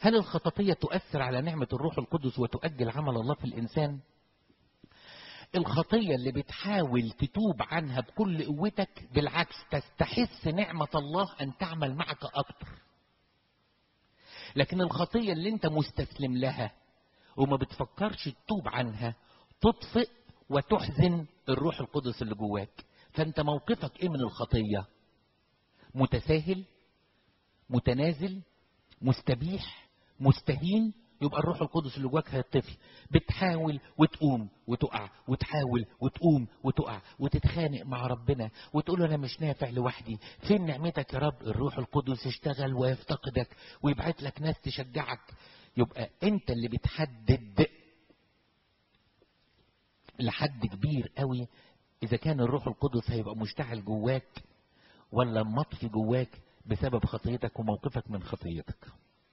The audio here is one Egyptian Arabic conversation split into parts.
هل الخططية تؤثر على نعمة الروح القدس وتؤجل عمل الله في الإنسان؟ الخطية اللي بتحاول تتوب عنها بكل قوتك بالعكس تستحس نعمة الله أن تعمل معك أكتر لكن الخطية اللي انت مستسلم لها وما بتفكرش تتوب عنها تطفئ وتحزن الروح القدس اللي جواك فانت موقفك ايه من الخطية متساهل متنازل مستبيح مستهين يبقى الروح القدس اللي جواك هيطفي بتحاول وتقوم وتقع وتحاول وتقوم وتقع وتتخانق مع ربنا وتقول له انا مش نافع لوحدي فين نعمتك يا رب الروح القدس يشتغل ويفتقدك ويبعت لك ناس تشجعك يبقى انت اللي بتحدد لحد كبير قوي اذا كان الروح القدس هيبقى مشتعل جواك ولا مطفي جواك بسبب خطيتك وموقفك من خطيتك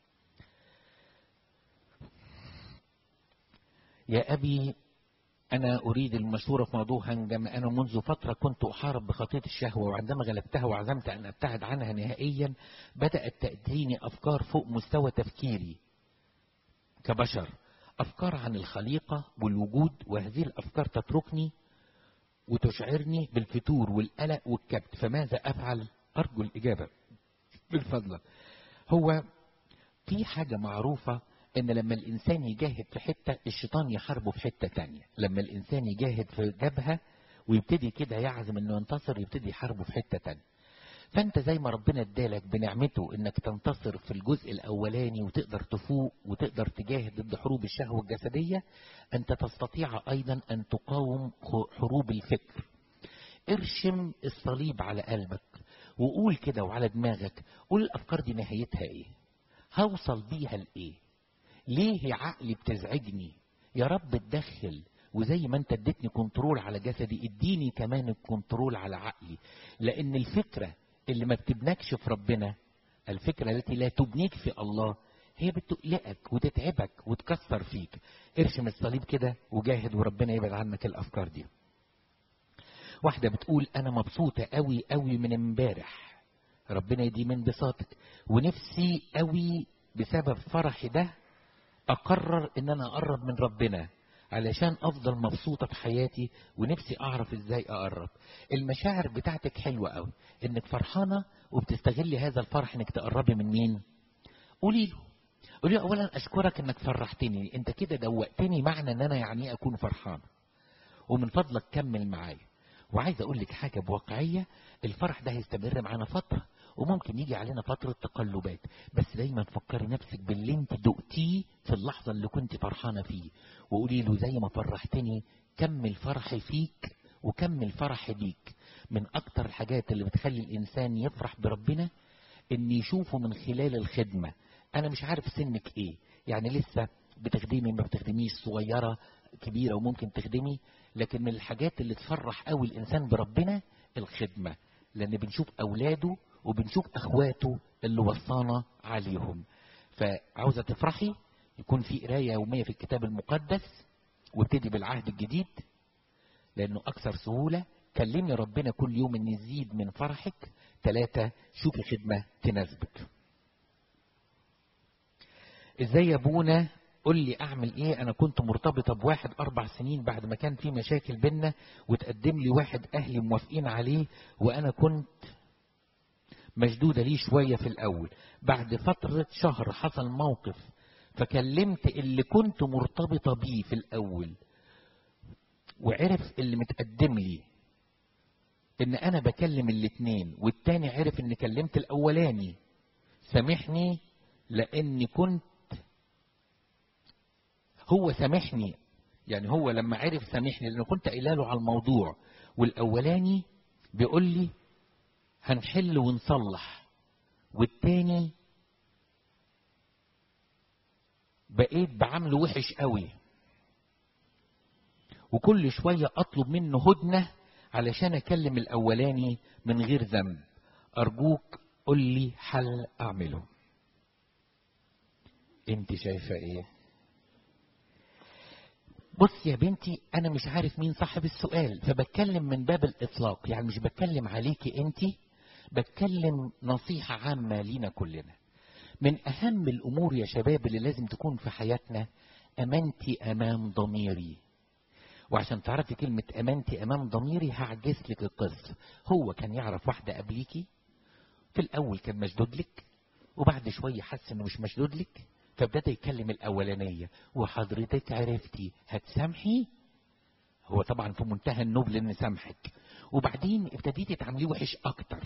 يا أبي أنا أريد المشورة في موضوع هنجم أنا منذ فترة كنت أحارب بخطية الشهوة وعندما غلبتها وعزمت أن أبتعد عنها نهائيا بدأت تأتيني أفكار فوق مستوى تفكيري كبشر أفكار عن الخليقة والوجود وهذه الأفكار تتركني وتشعرني بالفتور والقلق والكبت فماذا أفعل أرجو الإجابة بالفضل هو في حاجة معروفة ان لما الانسان يجاهد في حتة الشيطان يحاربه في حتة تانية لما الانسان يجاهد في جبهة ويبتدي كده يعزم انه ينتصر يبتدي يحاربه في حتة تانية فانت زي ما ربنا ادالك بنعمته انك تنتصر في الجزء الاولاني وتقدر تفوق وتقدر تجاهد ضد حروب الشهوة الجسدية انت تستطيع ايضا ان تقاوم حروب الفكر ارشم الصليب على قلبك وقول كده وعلى دماغك قول الافكار دي نهايتها ايه هوصل بيها لايه ليه عقلي بتزعجني يا رب اتدخل وزي ما انت اديتني كنترول على جسدي اديني كمان الكنترول على عقلي لان الفكرة اللي ما بتبنكش في ربنا الفكرة التي لا تبنيك في الله هي بتقلقك وتتعبك وتكسر فيك ارشم الصليب كده وجاهد وربنا يبعد عنك الافكار دي واحدة بتقول انا مبسوطة قوي قوي من امبارح ربنا يدي من بساطك ونفسي قوي بسبب فرحي ده اقرر ان انا اقرب من ربنا علشان افضل مبسوطه في حياتي ونفسي اعرف ازاي اقرب المشاعر بتاعتك حلوه قوي انك فرحانه وبتستغلي هذا الفرح انك تقربي من مين قولي له قولي له اولا اشكرك انك فرحتني انت كده دوقتني معنى ان انا يعني اكون فرحان ومن فضلك كمل معايا وعايز اقول لك حاجه بواقعيه الفرح ده هيستمر معانا فتره وممكن يجي علينا فترة تقلبات بس دايما فكري نفسك باللي انت دقتيه في اللحظة اللي كنت فرحانة فيه وقولي له زي ما فرحتني كمل فرحي فيك وكمل فرحي بيك من اكتر الحاجات اللي بتخلي الانسان يفرح بربنا ان يشوفه من خلال الخدمة انا مش عارف سنك ايه يعني لسه بتخدمي ما بتخدميش صغيرة كبيرة وممكن تخدمي لكن من الحاجات اللي تفرح قوي الانسان بربنا الخدمة لان بنشوف اولاده وبنشوف اخواته اللي وصانا عليهم فعاوزة تفرحي يكون في قراية يومية في الكتاب المقدس وابتدي بالعهد الجديد لانه اكثر سهولة كلمي ربنا كل يوم ان يزيد من فرحك ثلاثة شوفي خدمة تناسبك ازاي يا ابونا قول لي اعمل ايه انا كنت مرتبطة بواحد اربع سنين بعد ما كان في مشاكل بينا وتقدم لي واحد اهلي موافقين عليه وانا كنت مشدودة ليه شوية في الأول بعد فترة شهر حصل موقف فكلمت اللي كنت مرتبطة بيه في الأول وعرف اللي متقدم لي إن أنا بكلم الاتنين والتاني عرف إن كلمت الأولاني سامحني لأني كنت هو سامحني يعني هو لما عرف سامحني لأنه كنت قايله له على الموضوع والأولاني بيقول لي هنحل ونصلح والتاني بقيت بعمله وحش قوي وكل شوية اطلب منه هدنة علشان اكلم الاولاني من غير ذنب ارجوك قل لي حل اعمله انت شايفة ايه بص يا بنتي انا مش عارف مين صاحب السؤال فبتكلم من باب الاطلاق يعني مش بتكلم عليكي انت بتكلم نصيحة عامة لينا كلنا من اهم الامور يا شباب اللي لازم تكون في حياتنا امانتي امام ضميري وعشان تعرفي كلمة امانتي امام ضميري هعجز لك القصة هو كان يعرف واحدة قبليكي في الاول كان مشدود لك وبعد شوية حس انه مش مشدود لك فابتدى يتكلم الاولانية وحضرتك عرفتي هتسامحي هو طبعا في منتهى النبل ان سامحك وبعدين ابتديتي تعمليه وحش اكتر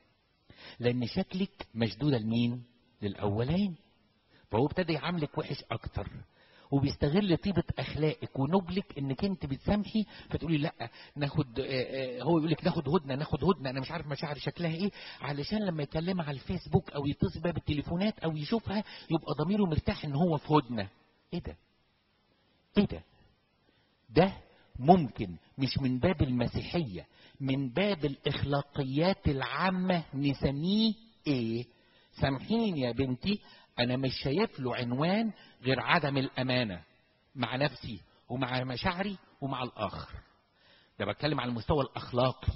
لان شكلك مشدودة لمين للاولاني فهو ابتدى يعاملك وحش اكتر وبيستغل طيبة اخلاقك ونبلك انك انت بتسامحي فتقولي لا ناخد هو يقول لك ناخد هدنه ناخد هدنه انا مش عارف مشاعري شكلها ايه علشان لما يكلمها على الفيسبوك او يتصل بها بالتليفونات او يشوفها يبقى ضميره مرتاح ان هو في هدنه ايه ده ايه ده ده ممكن مش من باب المسيحيه من باب الاخلاقيات العامه نسميه ايه سامحيني يا بنتي انا مش شايف له عنوان غير عدم الامانه مع نفسي ومع مشاعري ومع الاخر ده بتكلم على المستوى الاخلاقي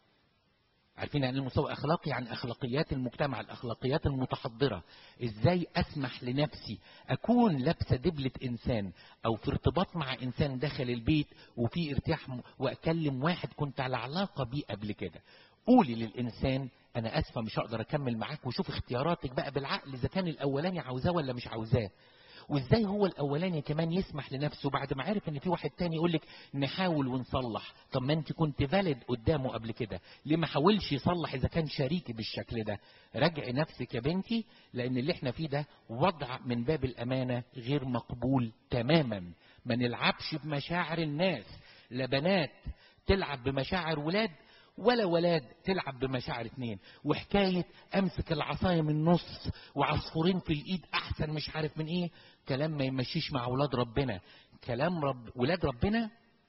عارفين يعني المستوى الاخلاقي يعني اخلاقيات المجتمع الاخلاقيات المتحضره ازاي اسمح لنفسي اكون لابسه دبله انسان او في ارتباط مع انسان داخل البيت وفي ارتياح واكلم واحد كنت على علاقه بيه قبل كده قولي للانسان انا اسفه مش هقدر اكمل معاك وشوف اختياراتك بقى بالعقل اذا كان الاولاني عاوزاه ولا مش عاوزاه وازاي هو الاولاني كمان يسمح لنفسه بعد ما عرف ان في واحد تاني يقول لك نحاول ونصلح طب ما انت كنت فالد قدامه قبل كده ليه ما حاولش يصلح اذا كان شريكي بالشكل ده راجعي نفسك يا بنتي لان اللي احنا فيه ده وضع من باب الامانه غير مقبول تماما ما نلعبش بمشاعر الناس لا بنات تلعب بمشاعر ولاد ولا ولاد تلعب بمشاعر اتنين وحكاية امسك العصاية من النص وعصفورين في الايد احسن مش عارف من ايه كلام ما يمشيش مع ولاد ربنا كلام رب ولاد ربنا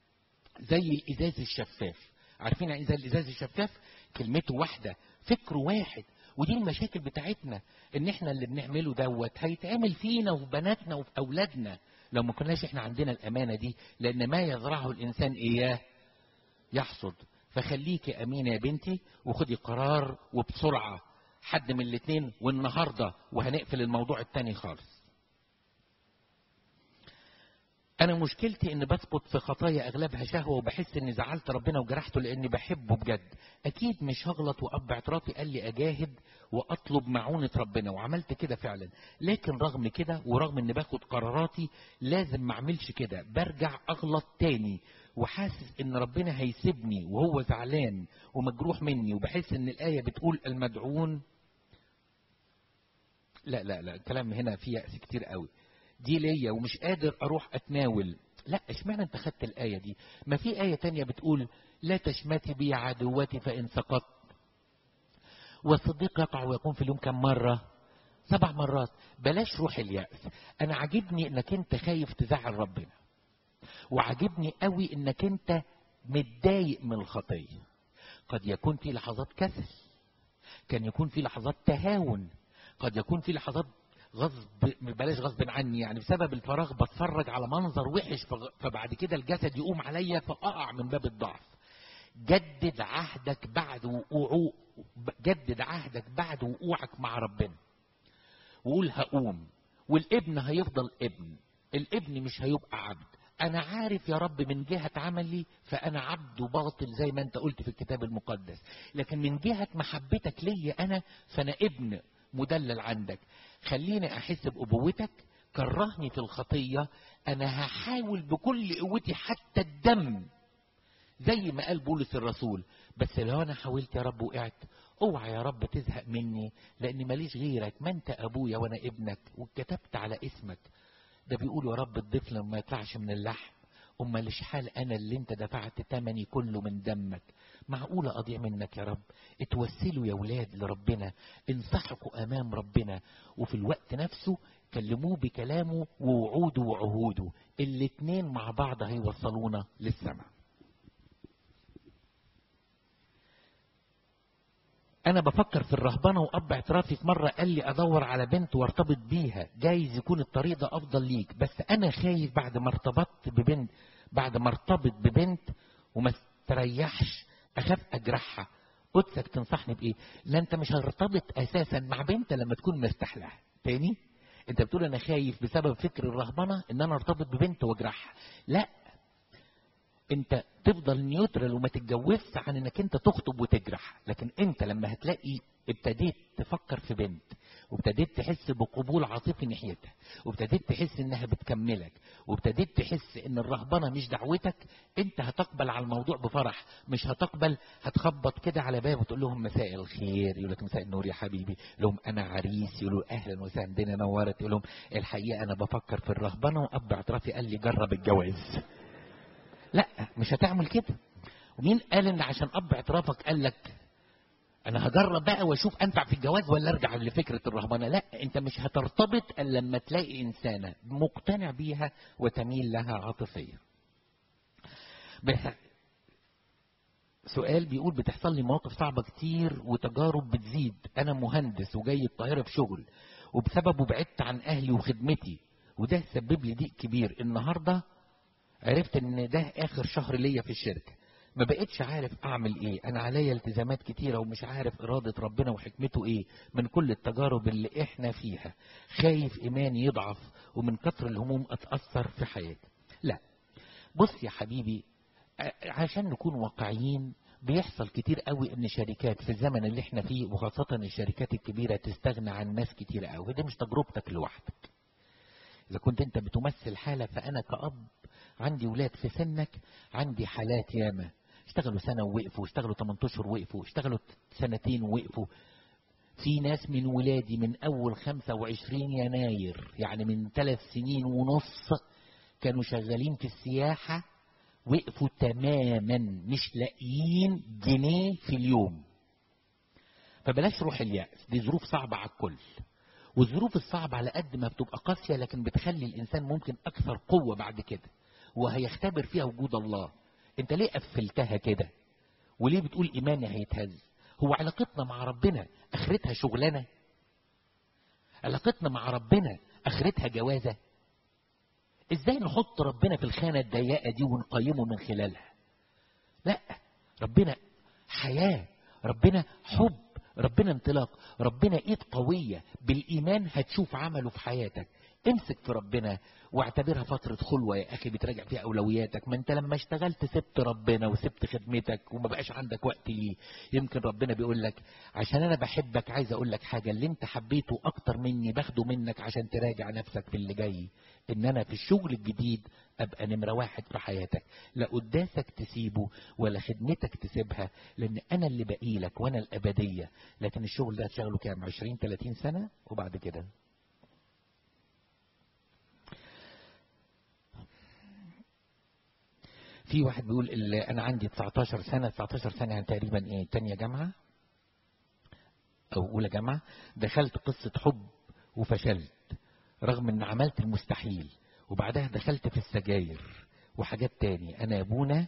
زي الازاز الشفاف عارفين يعني زي الازاز الشفاف كلمته واحدة فكره واحد ودي المشاكل بتاعتنا ان احنا اللي بنعمله دوت هيتعمل فينا وفي بناتنا وفي اولادنا لو ما كناش احنا عندنا الامانة دي لان ما يزرعه الانسان اياه يحصد فخليكي امينه يا بنتي وخدي قرار وبسرعه حد من الاثنين والنهارده وهنقفل الموضوع التاني خالص انا مشكلتي ان بسقط في خطايا اغلبها شهوه وبحس اني زعلت ربنا وجرحته لاني بحبه بجد اكيد مش هغلط واب اعترافي قال لي اجاهد واطلب معونه ربنا وعملت كده فعلا لكن رغم كده ورغم اني باخد قراراتي لازم ما اعملش كده برجع اغلط تاني وحاسس ان ربنا هيسيبني وهو زعلان ومجروح مني وبحس ان الايه بتقول المدعون لا لا لا الكلام هنا فيه يأس كتير قوي دي ليا ومش قادر اروح اتناول لا اشمعنى انت خدت الايه دي ما في ايه تانية بتقول لا تشمتي بي عدوتي فان سقطت والصديق يقع ويقوم في اليوم كم مره سبع مرات بلاش روح اليأس انا عاجبني انك انت خايف تزعل ربنا وعاجبني قوي انك انت متضايق من الخطيه قد يكون في لحظات كسل كان يكون في لحظات تهاون قد يكون في لحظات غصب بلاش غصب عني يعني بسبب الفراغ بتفرج على منظر وحش فبعد كده الجسد يقوم عليا فاقع من باب الضعف جدد عهدك بعد وقوعه جدد عهدك بعد وقوعك مع ربنا وقول هقوم والابن هيفضل ابن الابن مش هيبقى عبد انا عارف يا رب من جهة عملي فانا عبد باطل زي ما انت قلت في الكتاب المقدس لكن من جهة محبتك ليا انا فانا ابن مدلل عندك خليني احس بابوتك كرهني في الخطية انا هحاول بكل قوتي حتى الدم زي ما قال بولس الرسول بس لو انا حاولت يا رب وقعت اوعى يا رب تزهق مني لاني ماليش غيرك ما انت ابويا وانا ابنك وكتبت على اسمك ده بيقول يا رب الضيف لما يطلعش من اللحم امال حال انا اللي انت دفعت تمني كله من دمك معقولة اضيع منك يا رب اتوسلوا يا ولاد لربنا انصحكوا امام ربنا وفي الوقت نفسه كلموه بكلامه ووعوده وعهوده الاتنين مع بعض هيوصلونا للسماء انا بفكر في الرهبنه واب اعترافي في مره قال لي ادور على بنت وارتبط بيها جايز يكون الطريق ده افضل ليك بس انا خايف بعد ما ارتبطت ببنت بعد ما ارتبط ببنت وما استريحش اخاف اجرحها قدسك تنصحني بايه لا انت مش هترتبط اساسا مع بنت لما تكون مرتاح لها تاني انت بتقول انا خايف بسبب فكر الرهبنه ان انا ارتبط ببنت واجرحها لا انت تفضل نيوترال وما تتجوزش عن انك انت تخطب وتجرح لكن انت لما هتلاقي ابتديت تفكر في بنت وابتديت تحس بقبول عاطفي ناحيتها وابتديت تحس انها بتكملك وابتديت تحس ان الرهبنه مش دعوتك انت هتقبل على الموضوع بفرح مش هتقبل هتخبط كده على باب وتقول لهم مساء الخير يقول لك مساء النور يا حبيبي يقول لهم انا عريس يقولوا اهلا وسهلا الدنيا نورت يقول لهم الحقيقه انا بفكر في الرهبنه واب اعترافي قال لي جرب الجواز لا مش هتعمل كده ومين قال ان عشان اب اعترافك قال لك انا هجرب بقى واشوف انفع في الجواز ولا ارجع لفكره الرهبنه لا انت مش هترتبط الا لما تلاقي انسانه مقتنع بيها وتميل لها عاطفيا بح... سؤال بيقول بتحصل لي مواقف صعبه كتير وتجارب بتزيد انا مهندس وجاي القاهره في شغل وبسببه بعدت عن اهلي وخدمتي وده سبب لي ضيق كبير النهارده عرفت ان ده اخر شهر ليا في الشركه ما بقتش عارف اعمل ايه انا عليا التزامات كتيره ومش عارف اراده ربنا وحكمته ايه من كل التجارب اللي احنا فيها خايف ايماني يضعف ومن كتر الهموم اتاثر في حياتي لا بص يا حبيبي عشان نكون واقعيين بيحصل كتير قوي ان شركات في الزمن اللي احنا فيه وخاصه الشركات الكبيره تستغنى عن ناس كتير قوي دي مش تجربتك لوحدك اذا كنت انت بتمثل حاله فانا كاب عندي ولاد في سنك عندي حالات ياما اشتغلوا سنة ووقفوا اشتغلوا 8 اشهر ووقفوا اشتغلوا سنتين ووقفوا في ناس من ولادي من أول 25 يناير يعني من ثلاث سنين ونص كانوا شغالين في السياحة وقفوا تماما مش لاقيين جنيه في اليوم فبلاش روح اليأس دي ظروف صعبة على الكل والظروف الصعبة على قد ما بتبقى قاسية لكن بتخلي الإنسان ممكن أكثر قوة بعد كده وهيختبر فيها وجود الله انت ليه قفلتها كده وليه بتقول ايماني هيتهز هو علاقتنا مع ربنا اخرتها شغلانه علاقتنا مع ربنا اخرتها جوازه ازاي نحط ربنا في الخانه الضيقه دي ونقيمه من خلالها لا ربنا حياه ربنا حب ربنا انطلاق ربنا ايد قويه بالايمان هتشوف عمله في حياتك امسك في ربنا واعتبرها فترة خلوة يا أخي بتراجع فيها أولوياتك ما أنت لما اشتغلت سبت ربنا وسبت خدمتك وما بقاش عندك وقت ليه يمكن ربنا بيقول لك عشان أنا بحبك عايز أقول لك حاجة اللي أنت حبيته أكتر مني باخده منك عشان تراجع نفسك في اللي جاي إن أنا في الشغل الجديد أبقى نمرة واحد في حياتك لا قداسك تسيبه ولا خدمتك تسيبها لأن أنا اللي بقي لك وأنا الأبدية لكن الشغل ده هتشغله كام 20 30 سنة وبعد كده في واحد بيقول اللي انا عندي 19 سنه 19 سنه يعني تقريبا ايه تانية جامعه او اولى جامعه دخلت قصه حب وفشلت رغم ان عملت المستحيل وبعدها دخلت في السجاير وحاجات تاني انا يا ابونا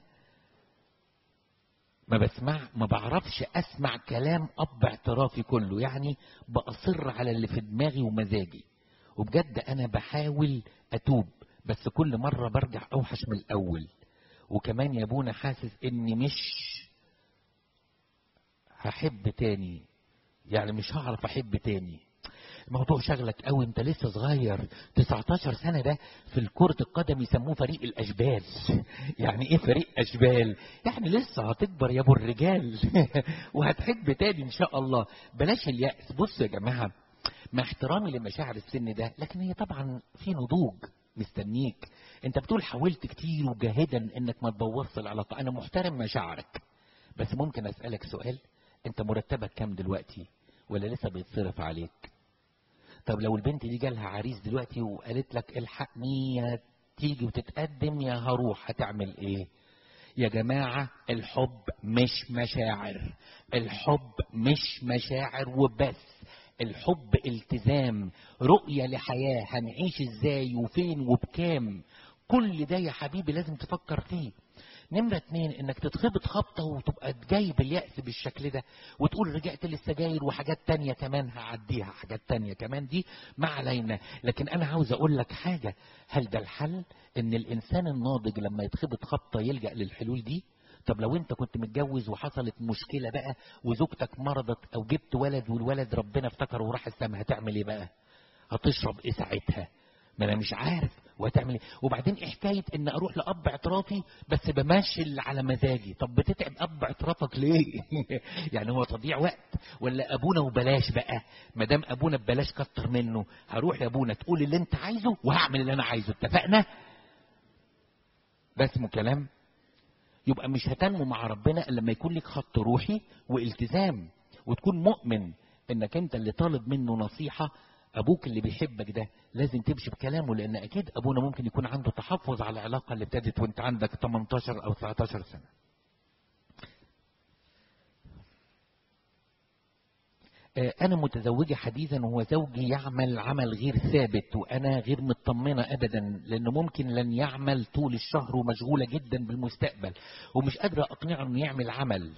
ما بسمع ما بعرفش اسمع كلام اب اعترافي كله يعني باصر على اللي في دماغي ومزاجي وبجد انا بحاول اتوب بس كل مره برجع اوحش من الاول وكمان يا ابونا حاسس اني مش هحب تاني يعني مش هعرف احب تاني الموضوع شغلك قوي انت لسه صغير 19 سنه ده في الكرة القدم يسموه فريق الاشبال يعني ايه فريق اشبال يعني لسه هتكبر يا ابو الرجال وهتحب تاني ان شاء الله بلاش اليأس بصوا يا جماعه مع احترامي لمشاعر السن ده لكن هي طبعا في نضوج مستنيك انت بتقول حاولت كتير وجاهدا انك ما تبوظش العلاقه انا محترم مشاعرك بس ممكن اسالك سؤال انت مرتبك كام دلوقتي ولا لسه بيتصرف عليك طب لو البنت دي جالها عريس دلوقتي وقالت لك الحقني يا تيجي وتتقدم يا هروح هتعمل ايه يا جماعة الحب مش مشاعر الحب مش مشاعر وبس الحب التزام رؤية لحياة هنعيش ازاي وفين وبكام كل ده يا حبيبي لازم تفكر فيه نمرة اتنين انك تتخبط خبطة وتبقى جايب اليأس بالشكل ده وتقول رجعت للسجاير وحاجات تانية كمان هعديها حاجات تانية كمان دي ما علينا لكن انا عاوز اقول لك حاجة هل ده الحل ان الانسان الناضج لما يتخبط خبطة يلجأ للحلول دي طب لو انت كنت متجوز وحصلت مشكلة بقى وزوجتك مرضت او جبت ولد والولد ربنا افتكر وراح السما هتعمل ايه بقى هتشرب ايه ساعتها ما انا مش عارف وهتعمل ايه وبعدين إيه حكايه ان اروح لاب اعترافي بس بمشي اللي على مزاجي طب بتتعب اب اعترافك ليه يعني هو تضييع وقت ولا ابونا وبلاش بقى ما دام ابونا ببلاش كتر منه هروح يا ابونا تقول اللي انت عايزه وهعمل اللي انا عايزه اتفقنا ده اسمه كلام يبقى مش هتنمو مع ربنا الا لما يكون لك خط روحي والتزام وتكون مؤمن انك انت اللي طالب منه نصيحه ابوك اللي بيحبك ده لازم تمشي بكلامه لان اكيد ابونا ممكن يكون عنده تحفظ على العلاقه اللي ابتدت وانت عندك 18 او 19 سنه أنا متزوجة حديثا وهو زوجي يعمل عمل غير ثابت وأنا غير مطمنة أبدا لأنه ممكن لن يعمل طول الشهر ومشغولة جدا بالمستقبل ومش قادرة أقنعه إنه يعمل عمل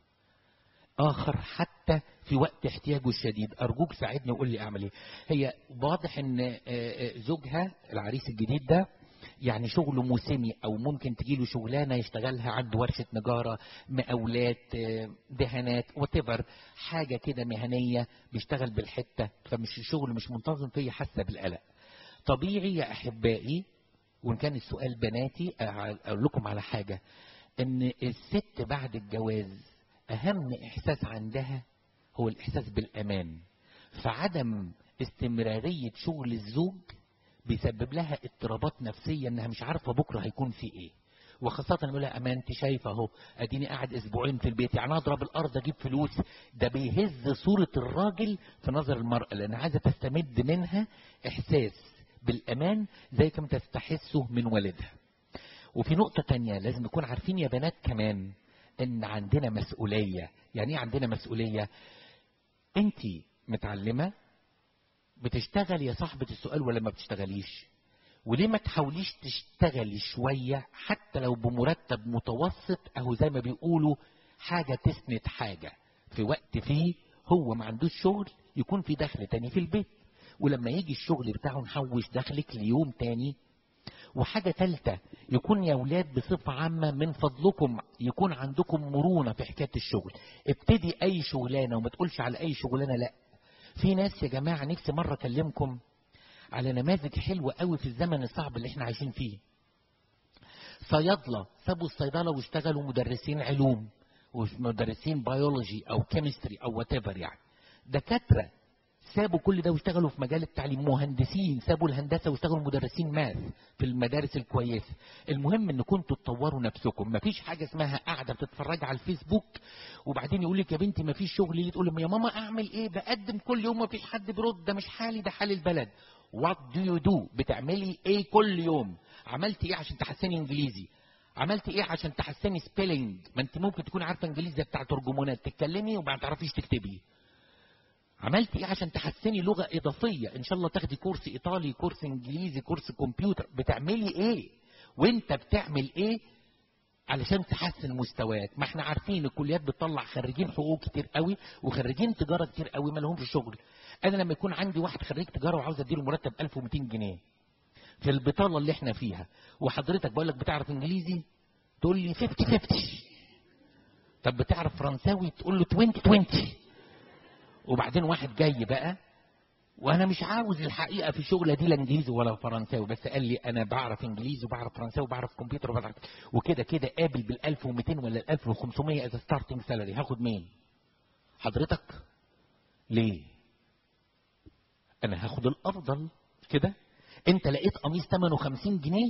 آخر حتى في وقت احتياجه الشديد أرجوك ساعدني وقول لي أعمل إيه هي واضح إن زوجها العريس الجديد ده يعني شغله موسمي او ممكن تجيله شغلانه يشتغلها عنده ورشه نجاره مقاولات دهانات وتبر حاجه كده مهنيه بيشتغل بالحته فمش الشغل مش منتظم فيه حاسه بالقلق طبيعي يا احبائي وان كان السؤال بناتي اقول لكم على حاجه ان الست بعد الجواز اهم احساس عندها هو الاحساس بالامان فعدم استمراريه شغل الزوج بيسبب لها اضطرابات نفسية انها مش عارفة بكرة هيكون في ايه وخاصة يقول لها امان انت شايفة اهو اديني قاعد اسبوعين في البيت يعني اضرب الارض اجيب فلوس ده بيهز صورة الراجل في نظر المرأة لان عايزة تستمد منها احساس بالامان زي كما تستحسه من والدها وفي نقطة تانية لازم نكون عارفين يا بنات كمان ان عندنا مسؤولية يعني ايه عندنا مسؤولية انت متعلمة بتشتغل يا صاحبة السؤال ولا ما بتشتغليش وليه ما تحاوليش تشتغلي شوية حتى لو بمرتب متوسط اهو زي ما بيقولوا حاجة تسند حاجة في وقت فيه هو ما عندوش شغل يكون في دخل تاني في البيت ولما يجي الشغل بتاعه نحوش دخلك ليوم تاني وحاجة تالتة يكون يا ولاد بصفة عامة من فضلكم يكون عندكم مرونة في حكاية الشغل ابتدي اي شغلانة وما تقولش على اي شغلانة لا في ناس يا جماعة نفسي مرة أكلمكم على نماذج حلوة قوي في الزمن الصعب اللي احنا عايشين فيه صيادلة سابوا الصيدلة واشتغلوا مدرسين علوم ومدرسين بيولوجي أو كيمستري أو واتيفر يعني دكاترة سابوا كل ده واشتغلوا في مجال التعليم مهندسين سابوا الهندسة واشتغلوا مدرسين ماث في المدارس الكويسة المهم ان كنتوا تطوروا نفسكم مفيش حاجة اسمها قاعدة بتتفرج على الفيسبوك وبعدين يقول لك يا بنتي مفيش شغل ليه تقول يا ماما اعمل ايه بقدم كل يوم مفيش حد بيرد ده مش حالي ده حال البلد وات دو يو دو بتعملي ايه كل يوم عملتي ايه عشان تحسني انجليزي عملتي ايه عشان تحسني سبيلنج ما انت ممكن تكون عارفه انجليزي بتاع ترجمانات تتكلمي وما تعرفيش تكتبي عملت ايه عشان تحسني لغه اضافيه ان شاء الله تاخدي كورس ايطالي كورس انجليزي كورس كمبيوتر بتعملي ايه وانت بتعمل ايه علشان تحسن مستواك ما احنا عارفين الكليات بتطلع خريجين حقوق كتير قوي وخريجين تجاره كتير قوي ما لهمش شغل انا لما يكون عندي واحد خريج تجاره وعاوز اديله مرتب 1200 جنيه في البطاله اللي احنا فيها وحضرتك بقول لك بتعرف انجليزي تقول لي 50 50 طب بتعرف فرنساوي تقول له 20 20 وبعدين واحد جاي بقى وانا مش عاوز الحقيقه في الشغله دي لا انجليزي ولا فرنساوي بس قال لي انا بعرف انجليزي وبعرف فرنساوي وبعرف كمبيوتر وبعرف وكده كده قابل بال 1200 ولا ال 1500 از ستارتنج سالري هاخد مين؟ حضرتك؟ ليه؟ انا هاخد الافضل كده انت لقيت قميص ثمنه 50 جنيه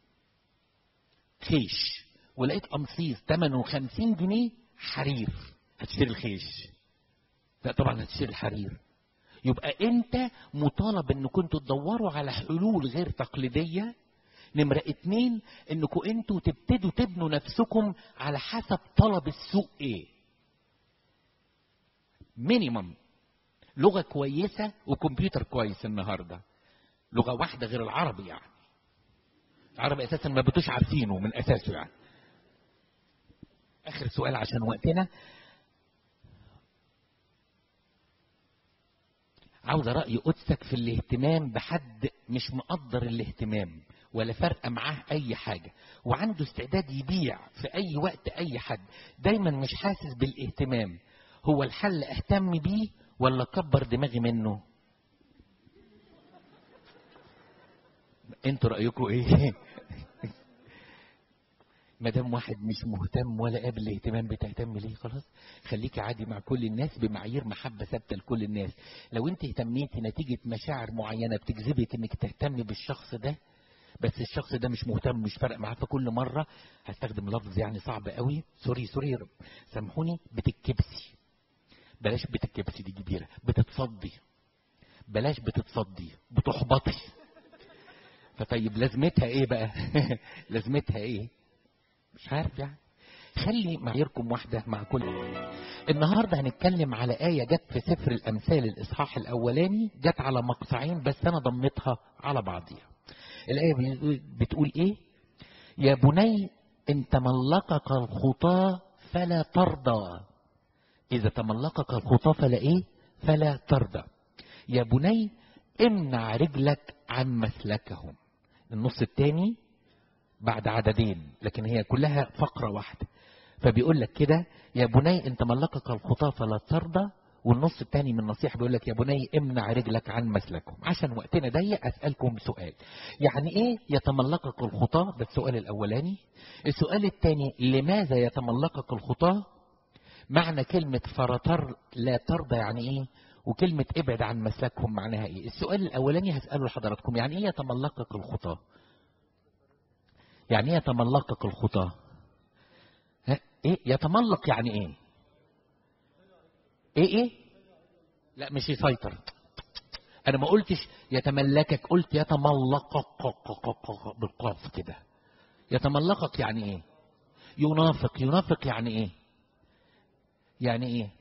خيش ولقيت قمصيص ثمنه 50 جنيه حرير هتشتري الخيش لا طبعا هتشتري الحرير يبقى انت مطالب ان كنتوا تدوروا على حلول غير تقليدية نمرة اتنين انكم انتوا تبتدوا تبنوا نفسكم على حسب طلب السوق ايه مينيمم لغة كويسة وكمبيوتر كويس النهاردة لغة واحدة غير العربي يعني العربي اساسا ما بتوش عارفينه من اساسه يعني اخر سؤال عشان وقتنا عاوز رأي قدسك في الاهتمام بحد مش مقدر الاهتمام ولا فارقة معاه أي حاجة وعنده استعداد يبيع في أي وقت أي حد دايما مش حاسس بالاهتمام هو الحل اهتم بيه ولا كبر دماغي منه انتوا رايكم ايه ما دام واحد مش مهتم ولا قابل الاهتمام بتهتم ليه خلاص خليكي عادي مع كل الناس بمعايير محبه ثابته لكل الناس لو انت اهتميتي نتيجه مشاعر معينه بتجذبك انك تهتمي بالشخص ده بس الشخص ده مش مهتم مش فارق معاه فكل مره هستخدم لفظ يعني صعب قوي سوري سوري سامحوني بتتكبسي بلاش بتتكبسي دي كبيره بتتصدي بلاش بتتصدي بتحبطي فطيب لازمتها ايه بقى لازمتها ايه مش عارف يعني خلي معاييركم واحدة مع كل النهاردة هنتكلم على آية جت في سفر الأمثال الإصحاح الأولاني جت على مقطعين بس أنا ضمتها على بعضيها الآية بتقول إيه يا بني إن تملقك الخطاة فلا ترضى إذا تملقك الخطاة فلا إيه فلا ترضى يا بني امنع رجلك عن مسلكهم النص الثاني بعد عددين لكن هي كلها فقرة واحدة فبيقول لك كده يا بني ان تملقك الخطاة فلا ترضى والنص الثاني من النصيحة بيقول لك يا بني امنع رجلك عن مسلكهم عشان وقتنا ضيق اسألكم سؤال يعني ايه يتملقك الخطاة ده السؤال الاولاني السؤال الثاني لماذا يتملقك الخطاة معنى كلمة فرتر لا ترضى يعني ايه وكلمة ابعد عن مسلكهم معناها ايه السؤال الاولاني هسأله لحضراتكم يعني ايه يتملقك الخطاة يعني ايه يتملقك الخطاة ايه يتملق يعني ايه ايه ايه لا مش يسيطر انا ما قلتش يتملكك قلت يتملقك بالقاف كده يتملقك يعني ايه ينافق ينافق يعني ايه يعني ايه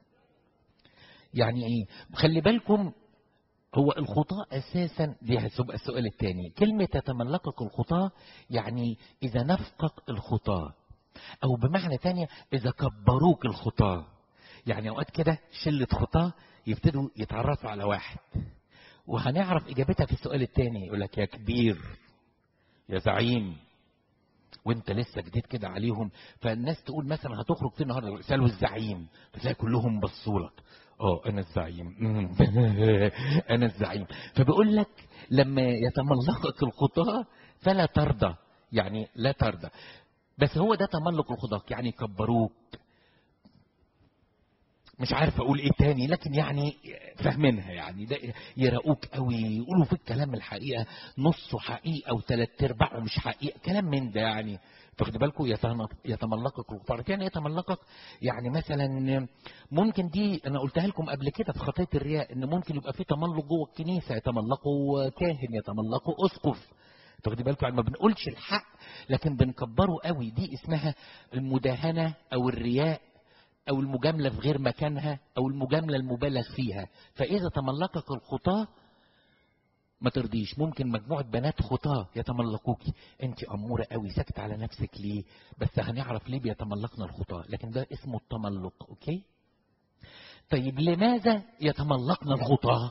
يعني ايه خلي بالكم هو الخطاة اساسا دي هتبقى السؤال الثاني كلمة تتملقك الخطاة يعني اذا نفقك الخطاة او بمعنى تانية اذا كبروك الخطاة يعني اوقات كده شلة خطاة يبتدوا يتعرفوا على واحد وهنعرف اجابتها في السؤال الثاني يقول لك يا كبير يا زعيم وانت لسه جديد كده عليهم فالناس تقول مثلا هتخرج فين النهارده سالوا الزعيم فتلاقي كلهم بصوا لك اه انا الزعيم انا الزعيم فبيقول لك لما يتملقك الخطاة فلا ترضى يعني لا ترضى بس هو ده تملق الخطاة يعني يكبروك مش عارف اقول ايه تاني لكن يعني فاهمينها يعني ده يراقوك قوي يقولوا في الكلام الحقيقه نصه حقيقه وثلاث ارباعه مش حقيقه كلام من ده يعني فخد بالكم يتملقك الكفار يعني يتملقك يعني مثلا ممكن دي انا قلتها لكم قبل كده في خطيه الرياء ان ممكن يبقى في تملق جوه الكنيسه يتملقوا كاهن يتملقوا اسقف تاخدي بالكم يعني ما بنقولش الحق لكن بنكبره قوي دي اسمها المداهنه او الرياء او المجامله في غير مكانها او المجامله المبالغ فيها فاذا تملقك الخطاه ما ترضيش ممكن مجموعة بنات خطاة يتملقوكي انت أمورة قوي ساكت على نفسك ليه بس هنعرف ليه بيتملقنا الخطاة لكن ده اسمه التملق اوكي طيب لماذا يتملقنا الخطاة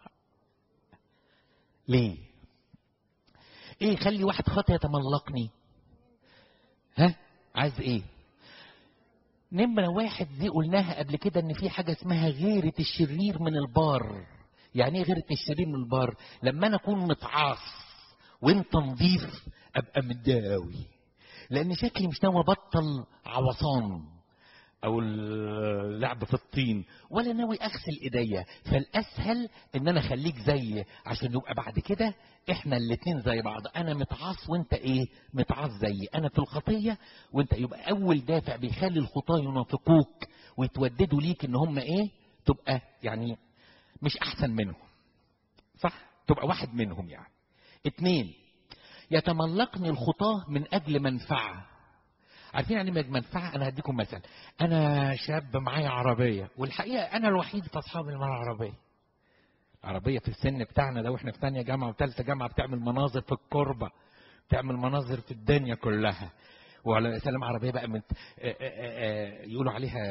ليه ايه خلي واحد خطأ يتملقني ها عايز ايه نمرة واحد دي قلناها قبل كده ان في حاجة اسمها غيرة الشرير من البار يعني ايه غيرة الشرير من البار لما انا اكون متعاص وانت نظيف ابقى متضايق قوي لان شكلي مش ناوي ابطل عوصان او اللعب في الطين ولا ناوي اغسل ايديا فالاسهل ان انا اخليك زي عشان يبقى بعد كده احنا الاتنين زي بعض انا متعاص وانت ايه متعاص زيي انا في الخطيه وانت يبقى اول دافع بيخلي الخطاه ينافقوك ويتوددوا ليك ان هم ايه تبقى يعني مش احسن منهم صح تبقى واحد منهم يعني اتنين يتملقني الخطاه من اجل منفعه عارفين يعني منفعة أنا هديكم مثل أنا شاب معايا عربية والحقيقة أنا الوحيد في أصحابي اللي معايا عربية عربية في السن بتاعنا ده واحنا في ثانية جامعة وثالثة جامعة بتعمل مناظر في الكربة بتعمل مناظر في الدنيا كلها وعلى سلام عربية بقى من يقولوا عليها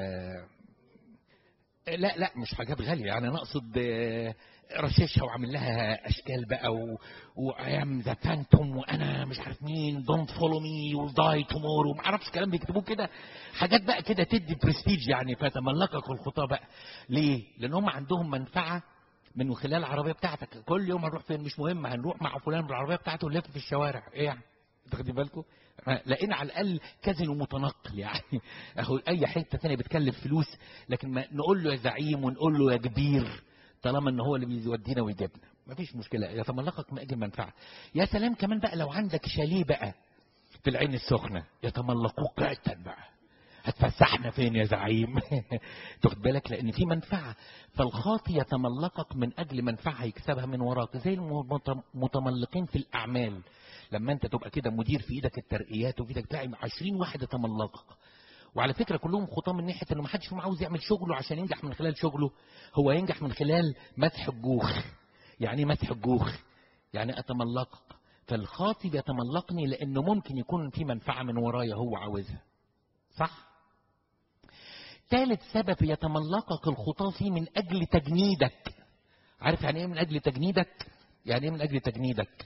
لا لا مش حاجات غالية يعني أنا أقصد رشاشها وعامل لها اشكال بقى وايام ذا فانتوم وانا مش عارف مين دونت فولو مي ويل داي تومورو ما اعرفش كلام بيكتبوه كده حاجات بقى كده تدي برستيج يعني فتملكك الخطاه بقى ليه؟ لان هم عندهم منفعه من خلال العربيه بتاعتك كل يوم هنروح فين مش مهم هنروح مع فلان بالعربيه بتاعته ونلف في الشوارع ايه يعني تاخدي بالكم لقينا على الاقل كازينو متنقل يعني اهو اي حته ثانيه بتكلف فلوس لكن ما نقول له يا زعيم ونقول له يا كبير طالما ان هو اللي بيودينا ويجيبنا مفيش مشكله يتملقك من اجل منفعه يا سلام كمان بقى لو عندك شاليه بقى في العين السخنه يتملقوك قاتا بقى هتفسحنا فين يا زعيم تاخد بالك لان في منفعه فالخاطي يتملقك من اجل منفعه يكسبها من وراك زي المتملقين في الاعمال لما انت تبقى كده مدير في ايدك الترقيات وفي ايدك تلاقي 20 واحد يتملقك وعلى فكره كلهم خطاه من ناحيه انه ما حدش فيهم عاوز يعمل شغله عشان ينجح من خلال شغله هو ينجح من خلال مسح الجوخ يعني ايه مسح الجوخ يعني اتملقك فالخاطب يتملقني لانه ممكن يكون في منفعه من ورايا هو عاوزها صح ثالث سبب يتملقك الخطاه فيه من اجل تجنيدك عارف يعني ايه من اجل تجنيدك يعني ايه من اجل تجنيدك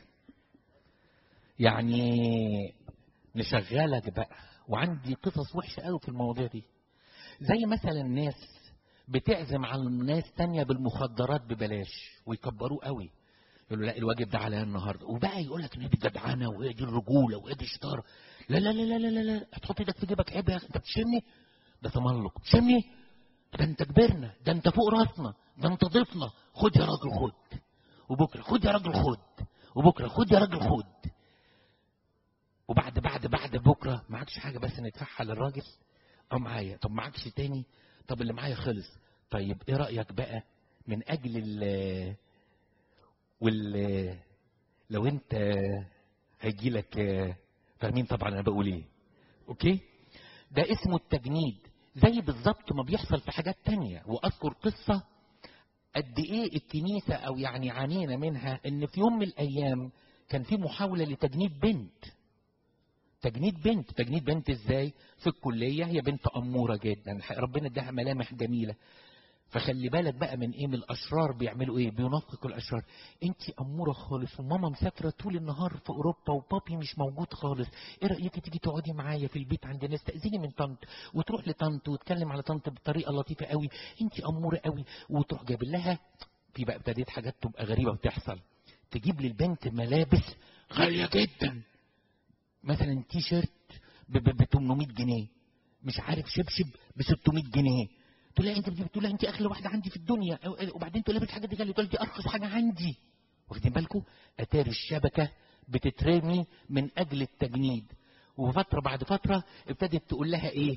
يعني نشغلك بقى وعندي قصص وحشه قوي في المواضيع دي زي مثلا الناس بتعزم على الناس تانية بالمخدرات ببلاش ويكبروه قوي يقول له لا الواجب ده عليا النهارده وبقى يقول لك ان دي جدعنه وهي دي الرجوله وهي دي الشطاره لا لا لا لا لا لا, لا. هتحط ايدك في جيبك عيب يا اخي انت بتشمني ده تملق بتشمني ده انت كبرنا ده انت فوق راسنا ده انت ضيفنا خد يا راجل خد وبكره خد يا راجل خد وبكره خد يا راجل خد وبعد بعد بعد بكره معكش حاجه بس ندفعها للراجل اه معايا طب معكش تاني طب اللي معايا خلص طيب ايه رايك بقى من اجل ال وال لو انت هيجي لك فاهمين طبعا انا بقول ايه اوكي ده اسمه التجنيد زي بالظبط ما بيحصل في حاجات تانية واذكر قصة قد ايه الكنيسة او يعني عانينا منها ان في يوم من الايام كان في محاولة لتجنيد بنت تجنيد بنت تجنيد بنت ازاي في الكلية هي بنت أمورة جدا ربنا اداها ملامح جميلة فخلي بالك بقى من ايه من الاشرار بيعملوا ايه بينافقوا الاشرار انت اموره خالص وماما مسافره طول النهار في اوروبا وبابي مش موجود خالص ايه رايك تيجي تقعدي معايا في البيت عندنا استاذيني من طنط وتروح لطنط وتكلم على طنط بطريقه لطيفه قوي انت اموره قوي وتروح جايب لها في بقى ابتديت حاجات تبقى غريبه بتحصل تجيب للبنت ملابس غاليه جدا مثلا تي شيرت ب 800 جنيه مش عارف شبشب ب 600 جنيه تقول لها انت بتقول لها انت اغلى واحده عندي في الدنيا وبعدين تقول لها الحاجه دي غاليه تقول دي ارخص حاجه عندي واخدين بالكم اتاري الشبكه بتترمي من اجل التجنيد وفتره بعد فتره ابتدت تقول لها ايه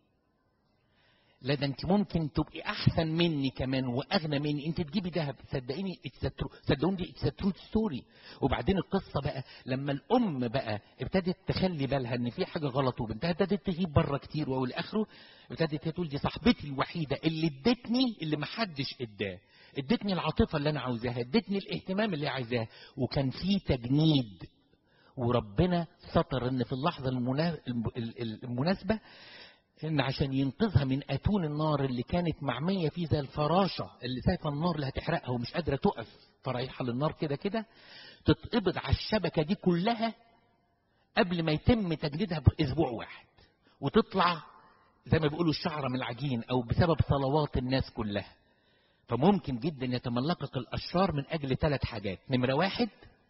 لا ده انت ممكن تبقي احسن مني كمان واغنى مني انت تجيبي دهب صدقيني صدقوني دي اتس تروث ستوري وبعدين القصه بقى لما الام بقى ابتدت تخلي بالها ان في حاجه غلط وبنتها ابتدت تغيب بره كتير والى اخره ابتدت تقول دي صاحبتي الوحيده اللي ادتني اللي ما حدش اداه ادتني العاطفه اللي انا عاوزاها ادتني الاهتمام اللي عايزاه وكان في تجنيد وربنا ستر ان في اللحظه المناسبه ان عشان ينقذها من اتون النار اللي كانت معميه فيه زي الفراشه اللي شايفه النار اللي هتحرقها ومش قادره تقف فرايحه للنار كده كده تتقبض على الشبكه دي كلها قبل ما يتم تجديدها باسبوع واحد وتطلع زي ما بيقولوا الشعره من العجين او بسبب صلوات الناس كلها فممكن جدا يتملقك الاشرار من اجل ثلاث حاجات نمره واحد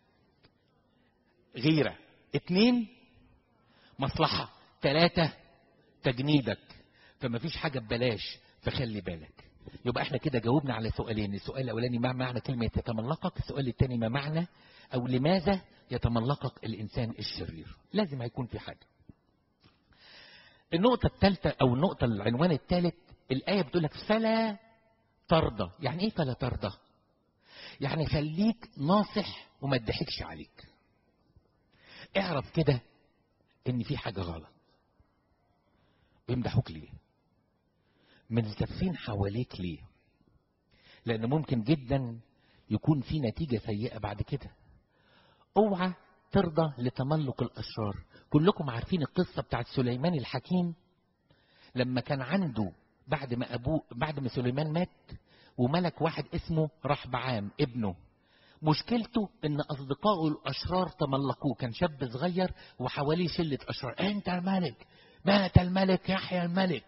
غيره اتنين مصلحه ثلاثه تجنيدك فما فيش حاجة ببلاش فخلي بالك يبقى احنا كده جاوبنا على سؤالين السؤال الاولاني ما معنى كلمة يتملقك السؤال الثاني ما معنى او لماذا يتملقك الانسان الشرير لازم هيكون في حاجة النقطة الثالثة او النقطة العنوان الثالث الآية بتقول لك فلا ترضى يعني ايه فلا ترضى يعني خليك ناصح وما تضحكش عليك اعرف كده ان في حاجة غلط بيمدحوك ليه ملتفين حواليك ليه لان ممكن جدا يكون في نتيجه سيئه بعد كده اوعى ترضى لتملق الاشرار كلكم عارفين القصه بتاعت سليمان الحكيم لما كان عنده بعد ما ابوه بعد ما سليمان مات وملك واحد اسمه رحبعام ابنه مشكلته ان اصدقائه الاشرار تملقوه كان شاب صغير وحواليه شله اشرار انت الملك مات الملك يحيى الملك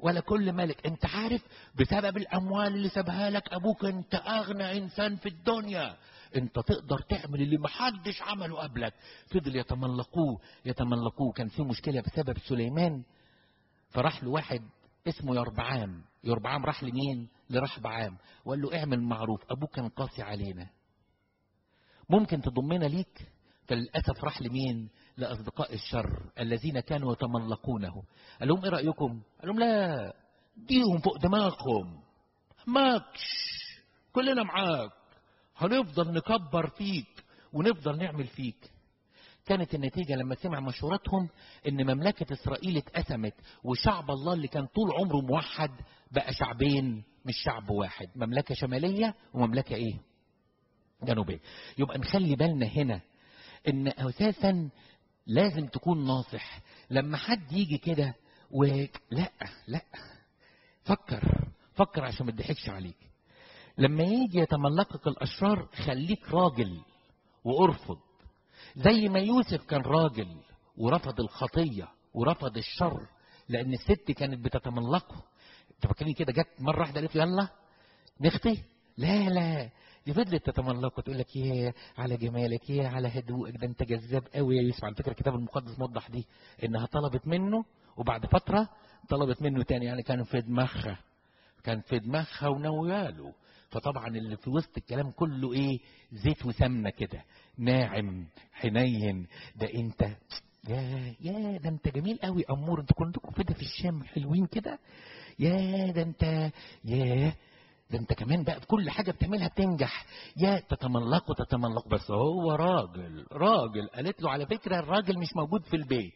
ولا كل ملك انت عارف بسبب الاموال اللي سابها لك ابوك انت اغنى انسان في الدنيا انت تقدر تعمل اللي محدش عمله قبلك فضل يتملقوه يتملقوه كان في مشكله بسبب سليمان فراح له واحد اسمه يربعام يربعام راح لمين لرحبعام وقال له اعمل معروف ابوك كان قاسي علينا ممكن تضمنا ليك فللاسف راح لمين لاصدقاء الشر الذين كانوا يتملقونه قال لهم ايه رايكم قال لهم لا ديهم فوق دماغهم ماكش كلنا معاك هنفضل نكبر فيك ونفضل نعمل فيك كانت النتيجة لما سمع مشورتهم ان مملكة اسرائيل اتقسمت وشعب الله اللي كان طول عمره موحد بقى شعبين مش شعب واحد مملكة شمالية ومملكة ايه جنوبية يبقى نخلي بالنا هنا ان اساسا لازم تكون ناصح لما حد يجي كده ولا لا فكر فكر عشان ما تضحكش عليك لما يجي يتملقك الاشرار خليك راجل وارفض زي ما يوسف كان راجل ورفض الخطيه ورفض الشر لان الست كانت بتتملقه انت فاكرين كده جت مره واحده قالت له يلا نختي لا لا دي فضلت تتملقه تقول لك يا على جمالك يا على هدوءك ده انت جذاب قوي يا يوسف على فكره الكتاب المقدس موضح دي انها طلبت منه وبعد فتره طلبت منه تاني يعني كان في دماغها كان في دماغها ونوياله فطبعا اللي في وسط الكلام كله ايه زيت وسمنه كده ناعم حنين ده انت يا يا ده انت جميل قوي امور انتوا كنتوا كده في الشام حلوين كده يا ده انت يا ده انت كمان بقى في كل حاجه بتعملها بتنجح يا تتملق وتتملق بس هو راجل راجل قالت له على فكره الراجل مش موجود في البيت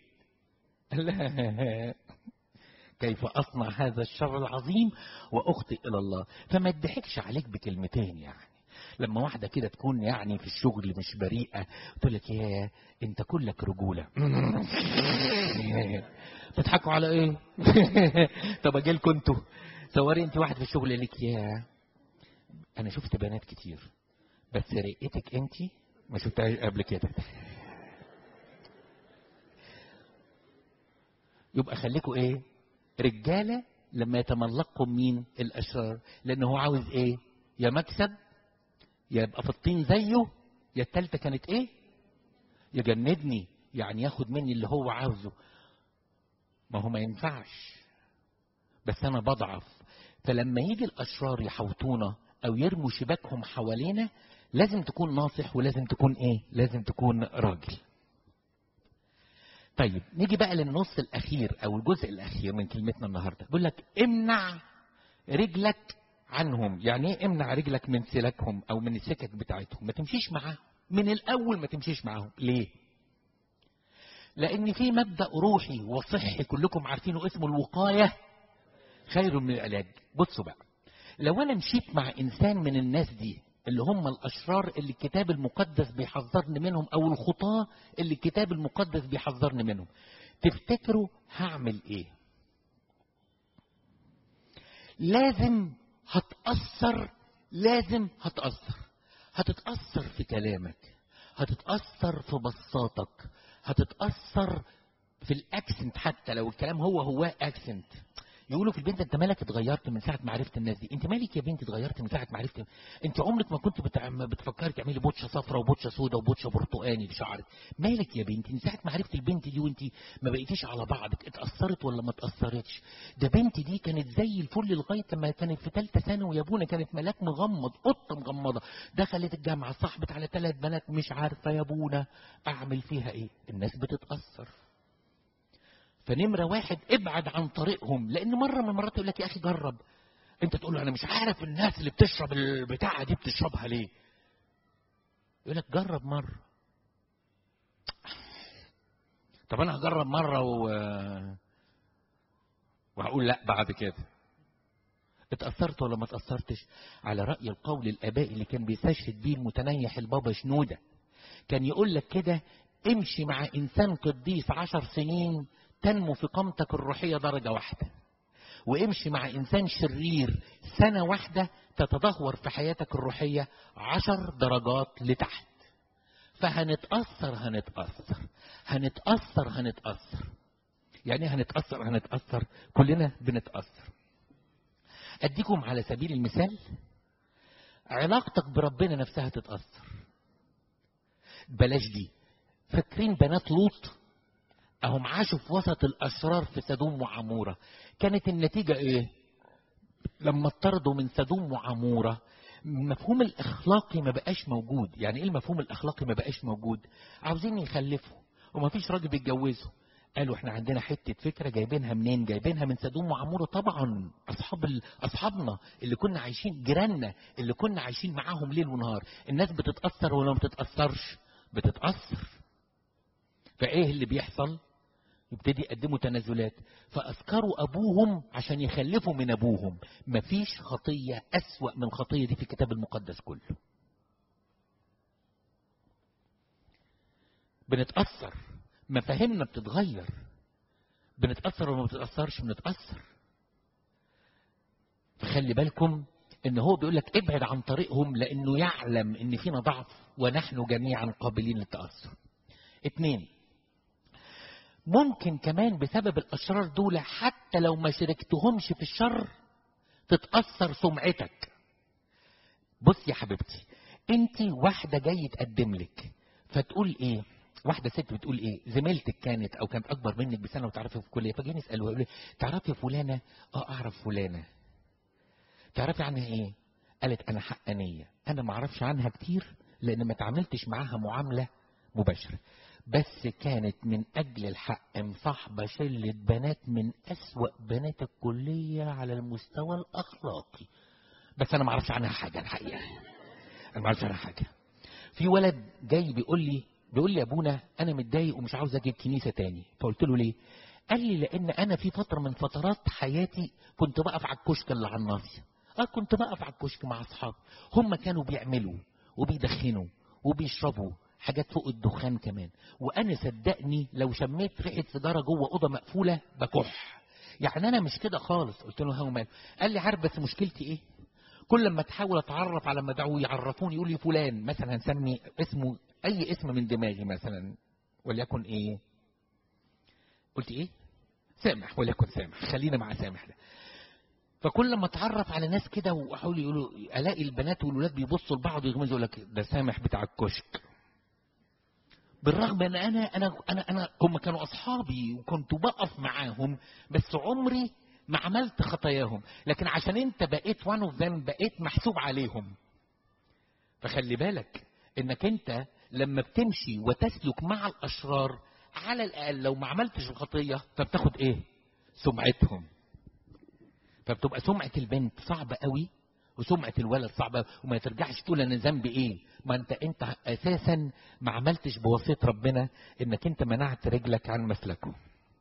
لا كيف أصنع هذا الشر العظيم وأخطئ إلى الله فما تضحكش عليك بكلمتين يعني لما واحدة كده تكون يعني في الشغل مش بريئة تقول لك يا انت كلك رجولة تضحكوا على ايه طب اجي لكم انتوا صوري انت واحد في الشغل لك يا انا شفت بنات كتير بس رقتك انت ما شفتهاش قبل كده يبقى خليكوا ايه رجاله لما يتملقكم مين الاشرار لانه هو عاوز ايه يا مكسب يا يبقى في الطين زيه يا التالتة كانت ايه يجندني يعني ياخد مني اللي هو عاوزه ما هو ما ينفعش بس انا بضعف فلما يجي الاشرار يحوطونا او يرموا شباكهم حوالينا لازم تكون ناصح ولازم تكون ايه لازم تكون راجل طيب نيجي بقى للنص الاخير او الجزء الاخير من كلمتنا النهارده بيقول لك امنع رجلك عنهم يعني ايه امنع رجلك من سلكهم او من السكك بتاعتهم ما تمشيش معاهم من الاول ما تمشيش معاهم ليه لان في مبدا روحي وصحي كلكم عارفينه اسمه الوقايه خير من العلاج بصوا بقى لو انا مشيت مع انسان من الناس دي اللي هم الاشرار اللي الكتاب المقدس بيحذرني منهم او الخطاه اللي الكتاب المقدس بيحذرني منهم تفتكروا هعمل ايه لازم هتأثر لازم هتأثر هتتأثر في كلامك هتتأثر في بساطك هتتأثر في الأكسنت حتى لو الكلام هو هو أكسنت يقولوا في البنت انت مالك اتغيرت من ساعه ما عرفت الناس دي انت مالك يا بنتي اتغيرت من ساعه ما عرفت انت عمرك ما كنت بتع... بتفكري تعملي بوتشه صفراء وبوتشه سوداء وبوتشه برتقاني في شعرك مالك يا بنتي من ساعه ما عرفت البنت دي وانت ما بقيتيش على بعضك اتاثرت ولا ما اتاثرتش ده بنتي دي كانت زي الفل لغايه لما كانت في ثالثه ثانوي يا ابونا كانت ملاك مغمض قطه مغمضه دخلت الجامعه صاحبت على ثلاث بنات مش عارفه يا ابونا اعمل فيها ايه الناس بتتاثر فنمره واحد ابعد عن طريقهم لان مره من المرات يقول لك يا اخي جرب انت تقول له انا مش عارف الناس اللي بتشرب البتاعه دي بتشربها ليه يقول لك جرب مره طب انا هجرب مره و... وهقول لا بعد كده اتأثرت ولا ما اتأثرتش على رأي القول الآبائي اللي كان بيستشهد بيه المتنيح البابا شنودة كان يقول لك كده امشي مع إنسان قديس عشر سنين تنمو في قامتك الروحية درجة واحدة وامشي مع إنسان شرير سنة واحدة تتدهور في حياتك الروحية عشر درجات لتحت فهنتأثر هنتأثر هنتأثر هنتأثر يعني إيه هنتأثر هنتأثر كلنا بنتأثر أديكم على سبيل المثال علاقتك بربنا نفسها تتأثر بلاش دي فاكرين بنات لوط اهم عاشوا في وسط الاشرار في سدوم وعموره كانت النتيجه ايه لما اطردوا من سدوم وعموره المفهوم الاخلاقي ما بقاش موجود يعني ايه المفهوم الاخلاقي ما بقاش موجود عاوزين يخلفوا وما فيش راجل بيتجوزوا قالوا احنا عندنا حته فكره جايبينها منين جايبينها من سدوم وعموره طبعا اصحاب ال... اصحابنا اللي كنا عايشين جيراننا اللي كنا عايشين معاهم ليل ونهار الناس بتتاثر ولا ما بتتاثرش بتتاثر فايه اللي بيحصل يبتدي يقدموا تنازلات فأذكروا أبوهم عشان يخلفوا من أبوهم مفيش خطية أسوأ من الخطية دي في الكتاب المقدس كله بنتأثر مفاهيمنا بتتغير بنتأثر ولا ما بتتأثرش بنتأثر فخلي بالكم ان هو بيقول لك ابعد عن طريقهم لانه يعلم ان فينا ضعف ونحن جميعا قابلين للتأثر اتنين ممكن كمان بسبب الاشرار دول حتى لو ما شاركتهمش في الشر تتاثر سمعتك بص يا حبيبتي انت واحده جاي تقدم لك فتقول ايه واحده ست بتقول ايه زميلتك كانت او كانت اكبر منك بسنه وتعرفي في الكليه فجينا نسالوها يقول تعرفي فلانه اه اعرف فلانه تعرفي عنها ايه قالت انا حقانيه انا ما اعرفش عنها كتير لان ما تعاملتش معاها معامله مباشره بس كانت من أجل الحق مصاحبة شلة بنات من أسوأ بنات الكلية على المستوى الأخلاقي بس أنا ما أعرفش عنها حاجة الحقيقة أنا ما أعرفش عنها حاجة في ولد جاي بيقول لي بيقول لي يا ابونا أنا متضايق ومش عاوز أجي الكنيسة تاني فقلت له ليه؟ قال لي لأن أنا في فترة من فترات حياتي كنت بقف على الكشك اللي على الناصية أه كنت بقف على الكشك مع أصحابي هم كانوا بيعملوا وبيدخنوا وبيشربوا حاجات فوق الدخان كمان وانا صدقني لو شميت ريحه سيجاره جوه اوضه مقفوله بكح يعني انا مش كده خالص قلت له هو مال قال لي عارف بس مشكلتي ايه كل لما تحاول اتعرف على مدعو يعرفوني يقول لي فلان مثلا هنسمي اسمه اي اسم من دماغي مثلا وليكن ايه قلت ايه سامح وليكن سامح خلينا مع سامح ده فكل ما اتعرف على ناس كده واحاول يقولوا الاقي البنات والولاد بيبصوا لبعض ويغمزوا يقول لك ده سامح بتاع الكشك بالرغم ان انا انا انا انا هم كانوا اصحابي وكنت بقف معاهم بس عمري ما عملت خطاياهم لكن عشان انت بقيت وان اوف ذم بقيت محسوب عليهم فخلي بالك انك انت لما بتمشي وتسلك مع الاشرار على الاقل لو ما عملتش الخطيه فبتاخد ايه سمعتهم فبتبقى سمعه البنت صعبه قوي وسمعه الولد صعبه وما ترجعش تقول انا ذنبي ايه ما انت انت اساسا ما عملتش بوصيه ربنا انك انت منعت رجلك عن مسلكه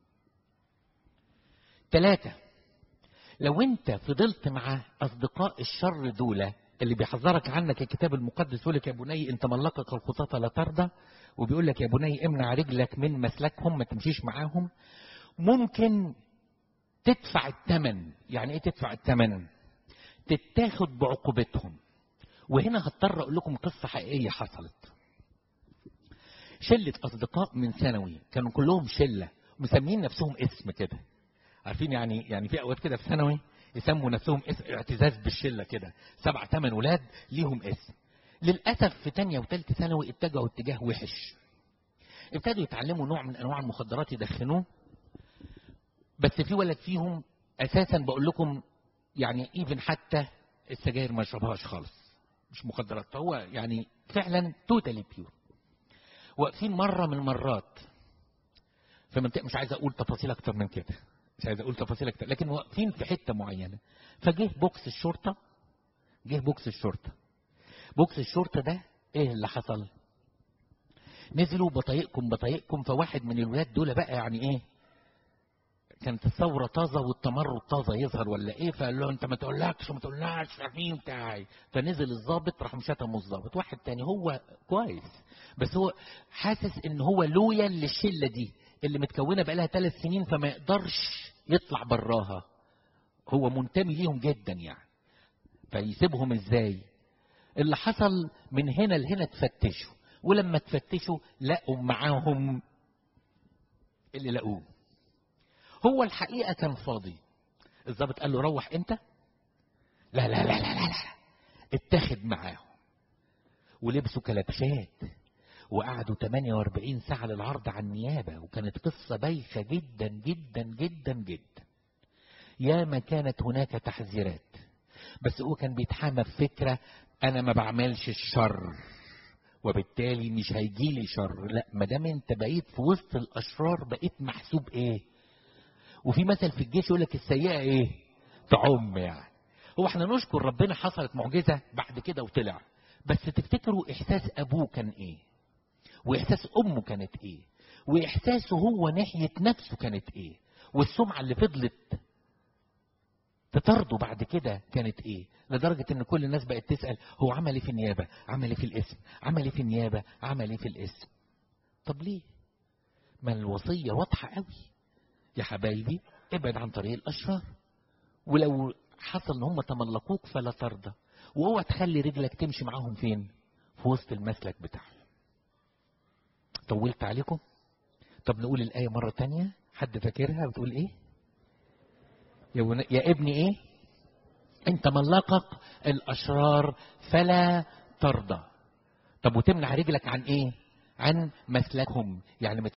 ثلاثة لو انت فضلت مع اصدقاء الشر دول اللي بيحذرك عنك الكتاب المقدس يقول لك يا بني ان تملقك الخطاة لا ترضى وبيقول لك يا بني امنع رجلك من مسلكهم ما تمشيش معاهم ممكن تدفع الثمن يعني ايه تدفع الثمن تتاخد بعقوبتهم وهنا هضطر اقول لكم قصه حقيقيه حصلت شله اصدقاء من ثانوي كانوا كلهم شله مسمين نفسهم اسم كده عارفين يعني يعني في اوقات كده في ثانوي يسموا نفسهم اسم اعتزاز بالشله كده سبع ثمان ولاد ليهم اسم للاسف في تانية وثالثه ثانوي اتجهوا اتجاه وحش ابتدوا يتعلموا نوع من انواع المخدرات يدخنوه بس في ولد فيهم اساسا بقول لكم يعني ايفن حتى السجاير ما يشربهاش خالص مش مخدرات فهو يعني فعلا توتالي بيور واقفين مره من المرات في منطقه مش عايز اقول تفاصيل اكتر من كده مش عايز اقول تفاصيل اكتر لكن واقفين في حته معينه فجه بوكس الشرطه جه بوكس الشرطه بوكس الشرطه ده ايه اللي حصل نزلوا بطايقكم بطايقكم فواحد من الولاد دول بقى يعني ايه كانت الثوره طازه والتمرد طازه يظهر ولا ايه فقال له انت ما تقولكش وما تقولناش عارفين بتاعي فنزل الضابط راح مشتمه الضابط واحد تاني هو كويس بس هو حاسس ان هو لويا للشله دي اللي متكونه بقالها ثلاث سنين فما يقدرش يطلع براها هو منتمي ليهم جدا يعني فيسيبهم ازاي اللي حصل من هنا لهنا تفتشوا ولما تفتشوا لقوا معاهم اللي لقوه هو الحقيقة كان فاضي الضابط قال له روح انت لا لا لا لا لا, لا. اتخذ معاهم ولبسوا كلبشات وقعدوا 48 ساعة للعرض على النيابة وكانت قصة بايخة جدا جدا جدا جدا ياما كانت هناك تحذيرات بس هو كان بيتحامى بفكرة أنا ما بعملش الشر وبالتالي مش هيجيلي شر لا ما دام انت بقيت في وسط الاشرار بقيت محسوب ايه وفي مثل في الجيش يقول لك السيئه ايه تعم يعني هو احنا نشكر ربنا حصلت معجزه بعد كده وطلع بس تفتكروا احساس ابوه كان ايه واحساس امه كانت ايه واحساسه هو ناحيه نفسه كانت ايه والسمعه اللي فضلت تطرده بعد كده كانت ايه لدرجة ان كل الناس بقت تسأل هو عمل ايه في النيابة عمل ايه في الاسم عمل ايه في النيابة عمل ايه في الاسم طب ليه ما الوصية واضحة قوي يا حبايبي ابعد عن طريق الاشرار ولو حصل ان هم تملقوك فلا ترضى واوعى تخلي رجلك تمشي معاهم فين في وسط المسلك بتاعهم طولت عليكم طب نقول الآية مرة تانية حد فاكرها بتقول ايه يا, ون... يا ابني ايه انت ملقك الاشرار فلا ترضى طب وتمنع رجلك عن ايه عن مسلكهم يعني